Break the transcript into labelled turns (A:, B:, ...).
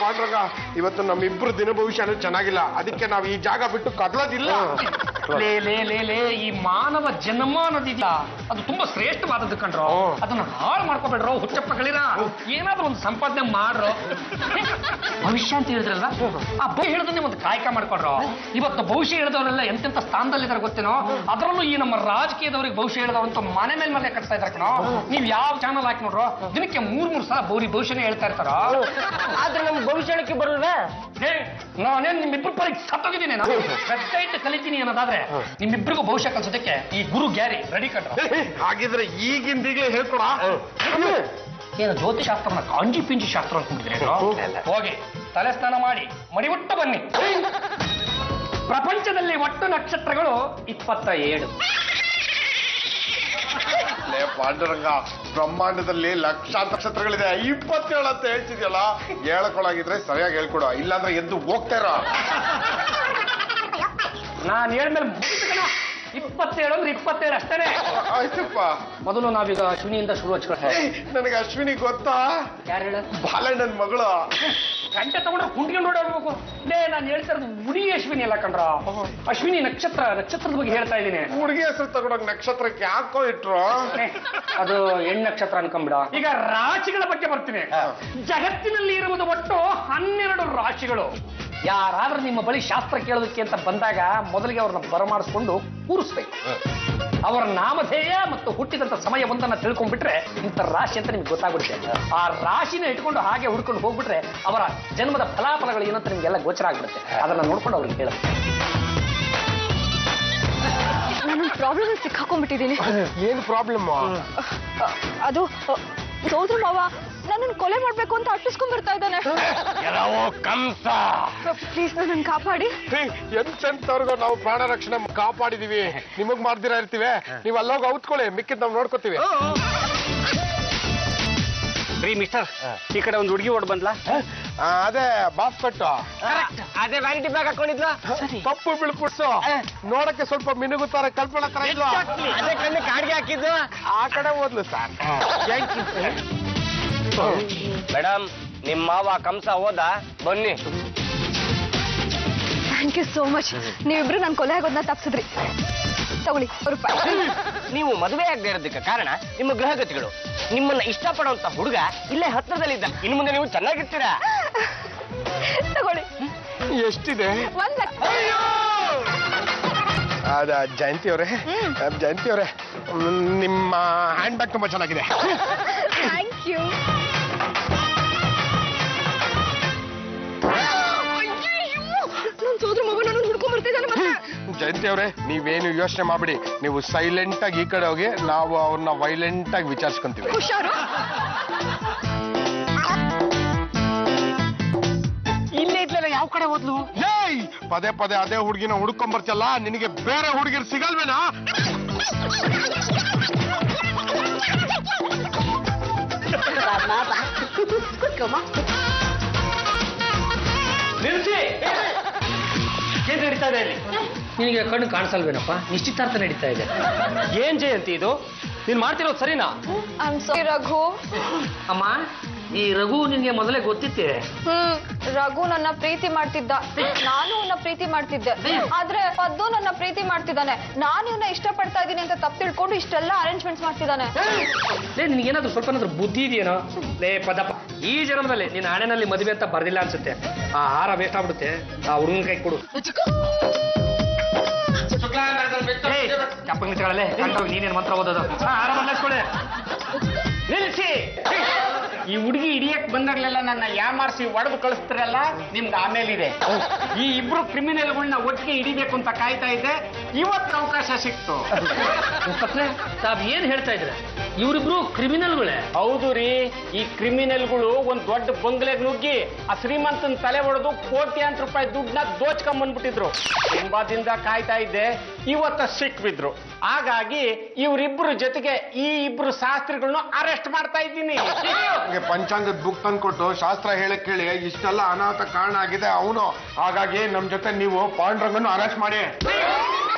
A: ಪಾಂಡ್ರಂಗ ಇವತ್ತು ನಮ್ಮಿಬ್ರು ದಿನ ಭವಿಷ್ಯನೂ ಚೆನ್ನಾಗಿಲ್ಲ ಅದಕ್ಕೆ ನಾವು ಈ ಜಾಗ ಬಿಟ್ಟು ಕದಲೋದಿಲ್ಲ
B: ಲೇ ಲೇ ಲೇ ಲೇ ಈ ಮಾನವ ಜನ್ಮ ಅನ್ನೋದಿಲ್ಲ ಅದು ತುಂಬಾ ಶ್ರೇಷ್ಠವಾದದ್ದು ಕಣ್ರೋ
A: ಹ್ಮ್.
B: ಅದನ್ನ ಹಾಳು ಮಾಡ್ಕೋಬೇಡ್ರೋ ಹುಚ್ಚಪ್ಪಗಳಿರ ಏನಾದ್ರೂ ಒಂದು ಸಂಪಾದನೆ ಮಾಡ್ರೋ ಭವಿಷ್ಯ ಅಂತ ಹೇಳಿದ್ರಲ್ಲ ಆ ಭವಿಷ್ಯ ಹೇಳದನ್ನೇ ಒಂದು ಕಾಯಕ ಮಾಡ್ಕೊಡ್ರೋ ಇವತ್ತು ಭವಿಷ್ಯ ಹೇಳಿದವರೆಲ್ಲ ಎಂತೆಂತ ಸ್ಥಾನದಲ್ಲಿದ್ದಾರೆ ಗೊತ್ತೇನೋ ಅದರಲ್ಲೂ ಈ ನಮ್ಮ ರಾಜಕೀಯದವ್ರಿಗೆ ಭವಿಷ್ಯ ಹೇಳಿದವಂತ ಮನೆ ಮೇಲೆ ಮನೆ ಕಟ್ತಾ ಇದಾರೆ ಕಣೋ ನೀವ್ ಯಾವ ಚಾನಲ್ ಹಾಕಿ ನೋಡ್ರೋ ದಿನಕ್ಕೆ ಮೂರ್ ಮೂರ್ ಸಲ ಬೌರಿ ಭವಿಷ್ಯನೇ ಹೇಳ್ತಾ ಇರ್ತಾರೋ
C: ಆದ್ರೆ ನಮ್ ಭವಿಷ್ಯಕ್ಕೆ ಬರಲ್ವೇ
B: ಏ, ನಾನೇನ್ ನಿಮ್ಮಿಬ್ರು ಪರೀಕ್ಷೆ ಸತ್ತೋಗಿದ್ದೀನಿ ನಾನು ವೆಬ್ಸೈಟ್ ಕಲಿತೀನಿ ಅನ್ನೋದಾದ್ರೆ ನಿಮ್ಮಿಬ್ರಿಗೂ ಭವಿಷ್ಯ ಕಲ್ಸೋದಕ್ಕೆ ಈ ಗುರು ಗ್ಯಾರಿ ರೆಡಿ ಕಟ್ರ
A: ಹಾಗಿದ್ರೆ ಈಗಿಂದೀಗ್ಲೇ ಹೇಳ್ಕೊಡ
B: ಏನು ಜ್ಯೋತಿಷಾಸ್ತ್ರನ ಕಾಂಜಿ ಪಿಂಜಿ ಶಾಸ್ತ್ರ ಅನ್ಕೊಂಡಿದ್ರೆ ಹೋಗಿ ತಲೆ ಸ್ನಾನ ಮಾಡಿ ಮಡಿಬಿಟ್ಟು ಬನ್ನಿ ಪ್ರಪಂಚದಲ್ಲಿ ಒಟ್ಟು ನಕ್ಷತ್ರಗಳು ಇಪ್ಪತ್ತ ಏಳು
A: ಲೇ ಪಾಂಡುರಂಗ ಬ್ರಹ್ಮಾಂಡದಲ್ಲಿ ಲಕ್ಷಾಂತರ ನಕ್ಷತ್ರಗಳಿದೆ ಇಪ್ಪತ್ತೇಳು ಅಂತ ಹೇಳ್ತಿದ್ಯಲ್ಲ ಹೇಳ್ಕೊಳಾಗಿದ್ರೆ ಸರಿಯಾಗಿ ಹೇಳ್ಕೊಡು ಇಲ್ಲಾಂದ್ರೆ ಎದ್ದು ಹೋಗ್ತಾ ಇರೋ
B: ನಾನು ಹೇಳ್ಮೇಲೆ ಮುಗಿತು ಕಣ. ಇಪ್ಪತ್ತೇಳು ಅಂದ್ರೆ ಇಪ್ಪತ್ತೇಳು ಅಷ್ಟೇ
A: ಆಯ್ತಪ್ಪ
B: ಮೊದಲು ನಾವೀಗ ಅಶ್ವಿನಿಯಿಂದ ಶುರು ಹಚ್ಕೊಳ್ತೇವೆ
A: ನನಗೆ ಅಶ್ವಿನಿ ಗೊತ್ತಾ
B: ಯಾರು ಹೇಳ
A: ಬಾಲಣ್ಣನ ಮಗಳು
B: ಗಂಟೆ ತಗೊಂಡ್ರೆ ಕುಂಟ್ಕೊಂಡು ಓಡಾಡ್ಬೇಕು ಲೇ ನಾನು ಹೇಳ್ತಾ ಇರೋದು ಉಡಿ ಅಶ್ವಿನಿ ಅಲ್ಲ ಕಣ್ರ ಅಶ್ವಿನಿ ನಕ್ಷತ್ರ ನಕ್ಷತ್ರದ ಬಗ್ಗೆ ಹೇಳ್ತಾ ಇದ್ದೀನಿ
A: ಹುಡುಗಿ ಹೆಸರು ತಗೊಂಡೋಗ್ ನಕ್ಷತ್ರಕ್ಕೆ ಯಾಕೋ ಇಟ್ರು
B: ಏ, ಅದು ಹೆಣ್ಣು ನಕ್ಷತ್ರ ಅನ್ಕೊಂಬಿಡ ಈಗ ರಾಶಿಗಳ ಬಗ್ಗೆ ಬರ್ತೀನಿ ಜಗತ್ತಿನಲ್ಲಿ ಇರುವುದು ಒಟ್ಟು ಹನ್ನೆರಡು ರಾಶಿಗಳು ಯಾರಾದ್ರೂ ನಿಮ್ಮ ಬಳಿ ಶಾಸ್ತ್ರ ಕೇಳೋದಕ್ಕೆ ಅಂತ ಬಂದಾಗ ಮೊದಲಿಗೆ ಅವ್ರನ್ನ ಬರಮಾಡಿಸ್ಕೊಂಡು ಕೂರಿಸ್ಬೇಕು ಅವರ ನಾಮಧೇಯ ಮತ್ತು ಹುಟ್ಟಿದಂತ ಸಮಯ ಒಂದನ್ನ ತಿಳ್ಕೊಂಡ್ಬಿಟ್ರೆ ಇಂಥ ರಾಶಿ ಅಂತ ನಿಮ್ಗೆ ಗೊತ್ತಾಗ್ಬಿಡುತ್ತೆ ಆ ರಾಶಿನ ಇಟ್ಕೊಂಡು ಹಾಗೆ ಹುಡ್ಕೊಂಡು ಹೋಗ್ಬಿಟ್ರೆ ಅವರ ಜನ್ಮದ ಫಲಾಫಲಗಳು ಏನಂತ ನಿಮ್ಗೆಲ್ಲ ಗೋಚರ ಆಗ್ಬಿಡುತ್ತೆ ಅದನ್ನ ನೋಡ್ಕೊಂಡು ಅವ್ರಿಗೆ ಹೇಳ
D: ನಾನು ಪ್ರಾಬ್ಲಮ್ ಸಿಕ್ಕಾಕೊಂಡ್ಬಿಟ್ಟಿದ್ದೀನಿ
A: ಏನ್ ಪ್ರಾಬ್ಲಮ್
D: ಅದು ಸೋದ್ರ ಮಾವ ನನ್ನನ್ನು ಕೊಲೆ ಮಾಡ್ಬೇಕು ಅಂತ ಅಟ್ಟಿಸ್ಕೊಂಡ್ ಬರ್ತಾ ಇದ್ದಾನೆ
A: ಕಂಸ
D: ಪ್ಲೀಸ್ ನನ್ನನ್ನು ಕಾಪಾಡಿ
A: ಎಂತೆಂತವ್ರಿಗೂ ನಾವು ಪ್ರಾಣ ರಕ್ಷಣೆ ಕಾಪಾಡಿದೀವಿ ನಿಮಗ್ ಮಾಡ್ದಿರಾ ಇರ್ತೀವಿ ನೀವು ಅಲ್ಲೋಗಿ ಔತ್ಕೊಳ್ಳಿ ಮಿಕ್ಕಿದ್ ನಾವು ನೋಡ್ಕೋತೀವಿ
C: ರೀ ಮಿಸ್ಟರ್ ಈ ಕಡೆ ಒಂದು ಹುಡುಗಿ ಓಡ್ ಬಂದ್ಲಾ
A: ಆ, ಅದೇ ಬಾಫ್ ಕಟ್ಟು
C: ಅದೇ ವ್ಯಾನಿಟಿ ಬ್ಯಾಗ್ ಹಾಕೊಂಡಿದ್ಲಾ
A: ಕಪ್ಪು ಬಿಳ್ಪುಡ್ಸು ನೋಡಕ್ಕೆ ಸ್ವಲ್ಪ ಮಿನುಗುತ್ತಾರೆ ಕಲ್ಪನಾ ತರ ಇಲ್ವಾ
C: ಅದೇ ಕಣ್ಣು ಕಾಡ್ಗೆ ಹಾಕಿದ್ದು
A: ಆ ಕಡೆ ಓದ್ಲು ಸರ್
C: ಮೇಡಮ್ ನಿಮ್ಮ ಮಾವ ಕಂಸ ಹೋದ ಬನ್ನಿ
D: ಥ್ಯಾಂಕ್ ಯು ಸೋ ಮಚ್ ನೀವಿಬ್ರು ನಾನು ಕೊಲೆ ಆಗೋದನ್ನ ತಪ್ಸಿದ್ರಿ ತಗೊಳ್ಳಿ ಅವ್ರು ರೂಪಾಯಿ
C: ನೀವು ಮದುವೆ ಆಗದೆ ಇರೋದಕ್ಕೆ ಕಾರಣ ನಿಮ್ಮ ಗ್ರಹಗತಿಗಳು ನಿಮ್ಮನ್ನ ಇಷ್ಟಪಡುವಂತ ಹುಡುಗ ಇಲ್ಲೇ ಹತ್ರದಲ್ಲಿದ್ದ ಇನ್ನು ಮುಂದೆ ನೀವು ಚೆನ್ನಾಗಿರ್ತೀರಾ
D: ತಗೊಳ್ಳಿ
A: ಎಷ್ಟಿದೆ
D: ಒಂದ್ ಲಕ್ಷ
A: ಅದ ಜಯಂತಿ ಅವರೇ ಜಯಂತಿ ಅವರೇ ನಿಮ್ಮ ಹ್ಯಾಂಡ್ ಬ್ಯಾಗ್ ತುಂಬಾ ಚೆನ್ನಾಗಿದೆ
D: ಥ್ಯಾಂಕ್ ಯು ನನ್ನ ಸೋದ್ರ ಮಗ ನನ್ನ ಹುಡ್ಕೊಂಡ್ ಬರ್ತಿದ್ದಾನೆ ಮತ್ತೆ
A: ಜಯಂತಿ ಅವರೇ ನೀವೇನು ಯೋಚನೆ ಮಾಡ್ಬಿಡಿ ನೀವು ಸೈಲೆಂಟ್ ಆಗಿ ಈ ಕಡೆ ಹೋಗಿ ನಾವು ಅವ್ರನ್ನ ವೈಲೆಂಟ್ ಆಗಿ ವಿಚಾರಿಸ್ಕೊಂತೀವಿ
D: ಹುಷಾರು
C: ಇಲ್ಲೇ ಇದ್ಲಲ್ಲ ಯಾವ ಕಡೆ ಹೋದ್ಲು
A: ಏಯ್ ಪದೇ ಪದೇ ಅದೇ ಹುಡುಗಿನ ಹುಡ್ಕೊಂಡ್ ಬರ್ತಿಯಲ್ಲ ನಿನಗೆ ಬೇರೆ ಹುಡುಗಿರ್ ಸಿಗಲ್ವೇನಾ
B: ನಿಲ್ಸಿ ಏನ್ ನಡೀತಾ ಇದೆ ಇಲ್ಲಿ ನಿನಗೆ ಕಣ್ಣು ಕಾಣಿಸಲ್ವೇನಪ್ಪ ನಿಶ್ಚಿತಾರ್ಥ ನಡೀತಾ ಇದೆ ಏನ್ ಜಯಂತಿ ಇದು ನೀನ್ ಮಾಡ್ತಿರೋದು ಸರಿನಾ
D: ಐಮ್ ಸಾರಿ ರಘು
B: ಅಮ್ಮ ಈ ರಘು ನಿನ್ಗೆ ಮೊದಲೇ ಗೊತ್ತಿತ್ತೆ
D: ಹ್ಮ್ ರಘು ನನ್ನ ಪ್ರೀತಿ ಮಾಡ್ತಿದ್ದ ನಾನು ಅವನ್ನ ಪ್ರೀತಿ ಮಾಡ್ತಿದ್ದೆ ಆದ್ರೆ ಪದ್ದು ನನ್ನ ಪ್ರೀತಿ ಮಾಡ್ತಿದ್ದಾನೆ ನಾನು ಇವನ್ನ ಇಷ್ಟಪಡ್ತಾ ಇದ್ದೀನಿ ಅಂತ ತಪ್ಪು ತಿಳ್ಕೊಂಡು ಇಷ್ಟೆಲ್ಲ ಅರೇಂಜ್ಮೆಂಟ್ಸ್ ಮಾಡ್ತಿದ್ದಾನೆ
B: ಲೇ ನಿನ್ಗೇನಾದ್ರೂ ಸ್ವಲ್ಪ ಏನಾದ್ರೂ ಬುದ್ಧಿ ಇದೆಯೇನೋ ಲೇ ಪದಪ್ಪ ಈ ಜನ್ಮದಲ್ಲಿ ನಿನ್ನ ಹಣೆನಲ್ಲಿ ಮದುವೆ ಅಂತ ಬರ್ದಿಲ್ಲ ಅನ್ಸುತ್ತೆ ಆ ಹಾರ ವೇಸ್ಟ್ ಆಗ್ಬಿಡುತ್ತೆ ಆ ಹುಡುಗನ ಕೈ ಕೊಡು ಏಯ್, ಚಪ್ಪಲ್ ನಿಂತ್ಕೊಳ್ಳಲೆ ಕಂಡೋಗಿ ನೀನೇನು ಮಂತ್ರ ಓದೋದು ಹಾ, ಹಾರ ಬದಲಾಯಿಸ್ಕೊಳೆ ನಿಲ್ಸಿ ಈ ಹುಡುಗಿ ಹಿಡಿಯಕ್ ಬಂದಾಗ್ಲೆಲ್ಲ ನನ್ನ ಯಾಮಾರಿಸಿ ಒಡೆದು ಕಳಿಸ್ತಾರಲ್ಲ ನಿಮ್ಗೆ ಆಮೇಲಿದೆ ಈ ಇಬ್ರು ಕ್ರಿಮಿನಲ್ಗಳನ್ನ ಒಟ್ಟಿಗೆ ಹಿಡಿಬೇಕು ಅಂತ ಕಾಯ್ತಾ ಇದ್ದೆ ಇವತ್ತು ಅವಕಾಶ ಸಿಕ್ತು ತಾವ್ ಏನ್ ಹೇಳ್ತಾ ಇದ್ರೆ ಇವರಿಬ್ರು ಕ್ರಿಮಿನಲ್ಗಳೇ
C: ಹೌದು ರೀ ಈ ಕ್ರಿಮಿನಲ್ಗಳು ಒಂದ್ ದೊಡ್ಡ ಬಂಗ್ಲೆಗ್ ನುಗ್ಗಿ ಆ ಶ್ರೀಮಂತನ ತಲೆ ಹೊಡೆದು ಕೋಟ್ಯಾಂತರ ರೂಪಾಯಿ ದುಡ್ಡನ್ನ ದೋಚ್ಕೊಂಡ್ ಬಂದ್ಬಿಟ್ಟಿದ್ರು ತುಂಬಾ ದಿನದ ಕಾಯ್ತಾ ಇದ್ದೆ ಇವತ್ತ ಸಿಕ್ಬಿದ್ರು ಹಾಗಾಗಿ ಇವರಿಬ್ರು ಜೊತೆಗೆ ಈ ಇಬ್ರು ಶಾಸ್ತ್ರಿಗಳನ್ನ ಅರೆಸ್ಟ್ ಮಾಡ್ತಾ ಇದ್ದೀನಿ
A: ನಮ್ಗೆ ಪಂಚಾಂಗದ ಬುಕ್ ತಂದ್ಕೊಟ್ಟು ಶಾಸ್ತ್ರ ಹೇಳಕ್ ಕೇಳಿ ಇಷ್ಟೆಲ್ಲ ಅನಾಹುತ ಕಾರಣ ಆಗಿದೆ ಅವನು ಹಾಗಾಗಿ ನಮ್ ಜೊತೆ ನೀವು ಪಾಂಡ್ರಂಗನ್ನು ಅರೆಸ್ಟ್ ಮಾಡಿ